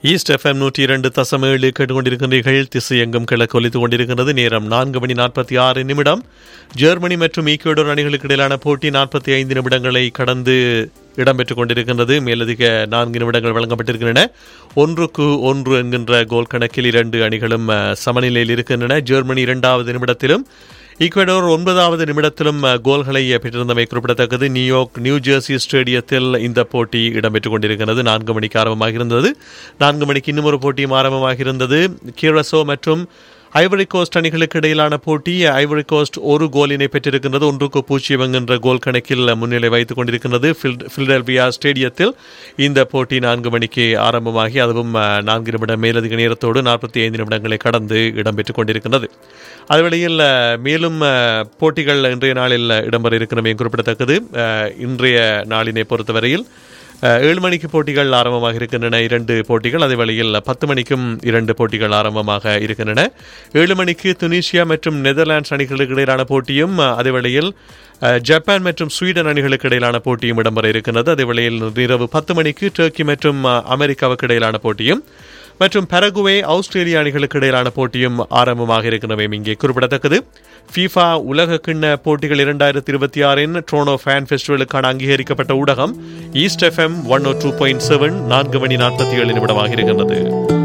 east FM நூற்றி இரண்டு தசம் ஏழு கேட்டுக்கொண்டிருக்கின்றீர்கள் திசை எங்கும் கிழக்கு ஒலித்துக் கொண்டிருக்கிறது நேரம் நான்கு மணி நாற்பத்தி ஆறு நிமிடம் ஜெர்மனி மற்றும் ஈக்குவடோர் அணிகளுக்கு இடையிலான போட்டி நாற்பத்தி ஐந்து நிமிடங்களை கடந்து இடம்பெற்றுக் கொண்டிருக்கின்றது மேலதிக நான்கு நிமிடங்கள் வழங்கப்பட்டிருக்கின்றன ஒன்றுக்கு ஒன்று என்கின்ற கோல் கணக்கில் இரண்டு அணிகளும் அஹ், சமநிலையில் இருக்கின்றன ஜெர்மனி இரண்டாவது நிமிடத்திலும் ஈக்குவடோர் ஒன்பதாவது நிமிடத்திலும் அஹ், கோல்களை அஹ், பெற்றிருந்தமை குறிப்பிடத்தக்கது நியூயார்க் நியூ ஜெர்சி ஸ்டேடியத்தில் இந்த போட்டி இடம்பெற்றுக் கொண்டிருக்கிறது நான்கு மணிக்கு ஆரம்பமாக இருந்தது நான்கு மணிக்கு இன்னும் ஒரு போட்டியும் ஆரம்பமாக இருந்தது கிரசோ மற்றும் ஐவரி கோஸ்ட் அணிகளுக்கு இடையிலான போட்டி ஐவரி கோஸ்ட் ஒரு கோலினை பெற்றிருக்கின்றது ஒன்றுக்கு பூஜ்ஜியம் என்கின்ற கோல் கணக்கில் முன்னிலை வைத்துக் கொண்டிருக்கின்றது பில்- பிலடெல்பியா ஸ்டேடியத்தில் இந்த போட்டி நான்கு மணிக்கு ஆரம்பமாகி அதுவும் அஹ், நான்கு நிமிடம் மேலதிக நேரத்தோடு நாற்பத்தி ஐந்து நிமிடங்களை கடந்து இடம்பெற்றுக் கொண்டிருக்கின்றது அதுவேளையில் அஹ், மேலும் அஹ், போட்டிகள் இன்றைய நாளில் இடம்பெற இருக்கிறமை குறிப்பிடத்தக்கது அஹ், இன்றைய நாளினை பொறுத்தவரையில் அஹ், ஏழு மணிக்கு போட்டிகள் ஆரம்பமாக இருக்கின்றன இரண்டு போட்டிகள் அதே வேளையில் பத்து மணிக்கும் இரண்டு போட்டிகள் ஆரம்பமாக இருக்கின்றன ஏழு மணிக்கு துனிசியா மற்றும் நெதர்லாண்ட்ஸ் அணிகளுக்கு இடையிலான போட்டியும் அஹ், அதே வேளையில் அஹ், ஜப்பான் மற்றும் ஸ்வீடன் அணிகளுக்கு இடையிலான போட்டியும் இடம்பெற இருக்கிறது அதே வேளையில் இரவு பத்து மணிக்கு டர்க்கி மற்றும் அஹ், அமெரிக்காவுக்கு இடையிலான போட்டியும் மற்றும் பரகுவே ஆஸ்திரேலிய அணிகளுக்கு இடையிலான போட்டியும் ஆரம்பமாக இருக்கின்றவை இங்கே குறிப்பிடத்தக்கது ஃபீஃபா உலக கிண்ண போட்டிகள் இரண்டாயிரத்தி இருபத்தி ஆறின் ட்ரோனோ ஃபேன் ஃபெஸ்டிவலுக்கான அங்கீகரிக்கப்பட்ட ஊடகம் east FM one O two point seven நான்கு மணி நாற்பத்தி ஏழு நிமிடமாக இருக்கின்றது